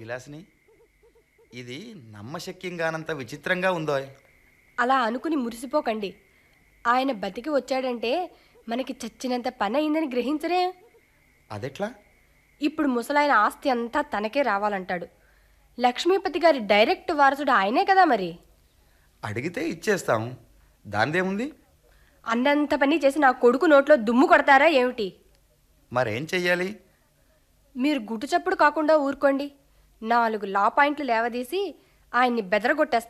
విలాసిని ఇది నమ్మశక్యంగానంత విచిత్రంగా ఉందో అలా అనుకుని మురిసిపోకండి ఆయన బతికి వచ్చాడంటే మనకి చచ్చినంత పని అయిందని గ్రహించరే అదెట్లా ఇప్పుడు ముసలాయన ఆస్తి అంతా తనకే రావాలంటాడు లక్ష్మీపతి గారి డైరెక్ట్ వారసుడు ఆయనే కదా మరి అడిగితే ఇచ్చేస్తాం దాందేముంది అన్నంత పని చేసి నా కొడుకు నోట్లో దుమ్ము కొడతారా ఏమిటి మరేం చెయ్యాలి మీరు గుట్టు చప్పుడు కాకుండా ఊరుకోండి నాలుగు లా పాయింట్లు లేవదీసి ఆయన్ని బెదరగొట్టేస్తాను